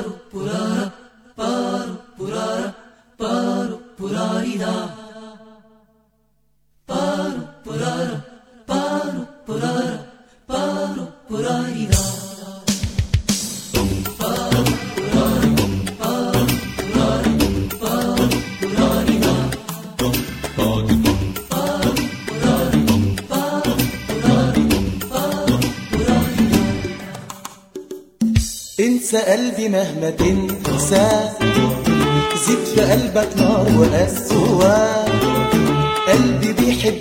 انسى قلبي مهما تنسى زيد في قلبك نار وقسوة قلبي بيحب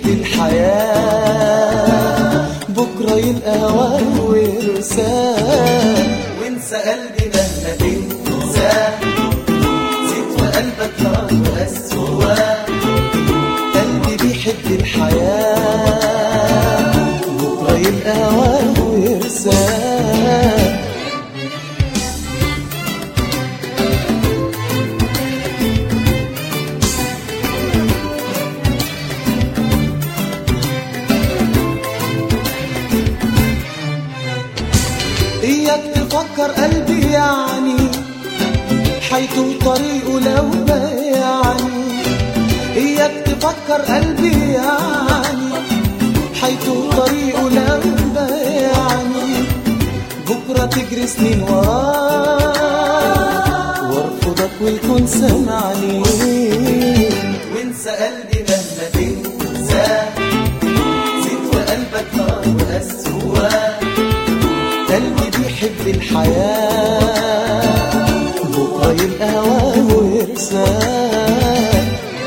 الحياة بكرة يلقى هواه ويرساه وانسى قلبي مهما تنسى زيد في قلبك نار وقسوة قلبي بيحب الحياة بكرة يلقى هواه ويرساه إياك تفكر قلبي يعني حيث طريقه لو يعني إياك تفكر قلبي يعني حيث طريقه لو يعني بكرة تجري سنين وراه وارفضك ويكون سمعني وانسى قلبي مهما تنسى زيد في قلبك نار وقسوة قلبي بيحب الحياة بكرة يبقى هواه ويرساه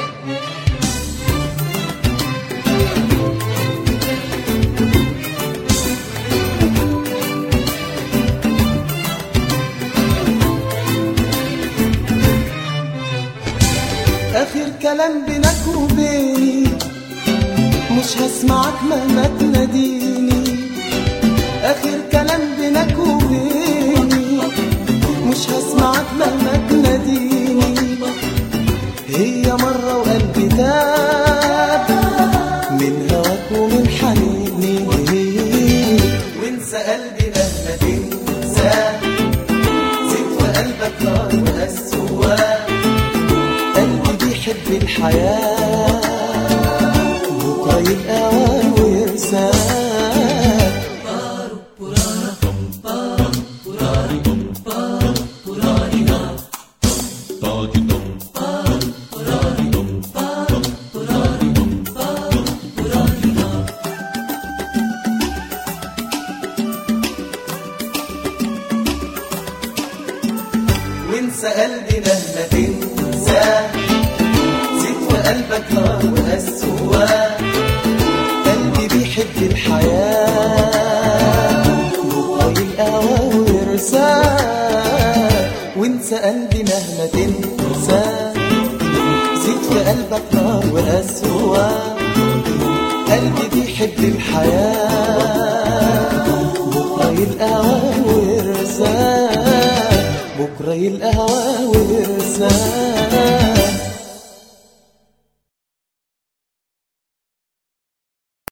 آخر كلام بينك وبيني مش هسمعك مهما تناديني آخر كلام بينك وبيني مش هسمعك مهما تناديني هي مرة وقلبي تاب من هواك ومن حنيني وانسى قلبي مهما تنسى زيد في قلبك نار وقسوة قلبي بيحب الحياة بكرة يبقى وان ويرساه وانسى قلبي مهما تنسى زيد في قلبك نار وقسوة قلبي بيحب الحياة بكرة يلقى ويرساه وانسى قلبي مهما تنسى زيد في قلبك نار وقسوة قلبي بيحب الحياة بكرة يلقى ويرساه بكرة يلقى هواه ويرساه